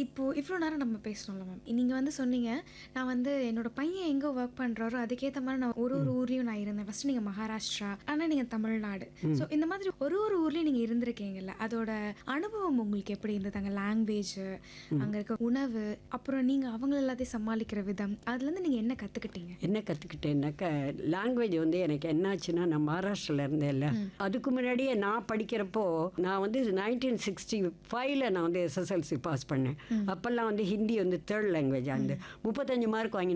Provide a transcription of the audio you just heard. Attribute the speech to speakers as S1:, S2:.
S1: இப்போ இவ்வளோ நேரம் நம்ம பேசணும்ல மேம் நீங்கள் வந்து சொன்னீங்க நான் வந்து என்னோட பையன் எங்கே ஒர்க் பண்ணுறாரோ அதுக்கேற்ற மாதிரி நான் ஒரு ஒரு ஊர்லேயும் நான் இருந்தேன் ஃபஸ்ட்டு நீங்கள் மகாராஷ்டிரா ஆனால் நீங்கள் தமிழ்நாடு ஸோ இந்த மாதிரி ஒரு ஒரு ஊர்லேயும் நீங்கள் இருந்திருக்கீங்கல்ல அதோட அனுபவம் உங்களுக்கு எப்படி இருந்தது அங்கே லாங்குவேஜ் அங்கே இருக்க உணவு அப்புறம் நீங்கள் அவங்கள எல்லாத்தையும் சமாளிக்கிற விதம் அதுலேருந்து நீங்கள் என்ன கற்றுக்கிட்டீங்க
S2: என்ன கற்றுக்கிட்டேன்னாக்கா லாங்குவேஜ் வந்து எனக்கு என்னாச்சுன்னா நான் மகாராஷ்டிரில் இருந்தேன்ல அதுக்கு முன்னாடியே நான் படிக்கிறப்போ நான் வந்து நைன்டீன் சிக்ஸ்டி ஃபைவ்ல நான் வந்து எஸ்எஸ்எல்சி பாஸ் பண்ணேன் அப்போல்லாம் வந்து ஹிந்தி வந்து தேர்ட் லாங்குவேஜ் அந்த முப்பத்தஞ்சு மார்க் வாங்கி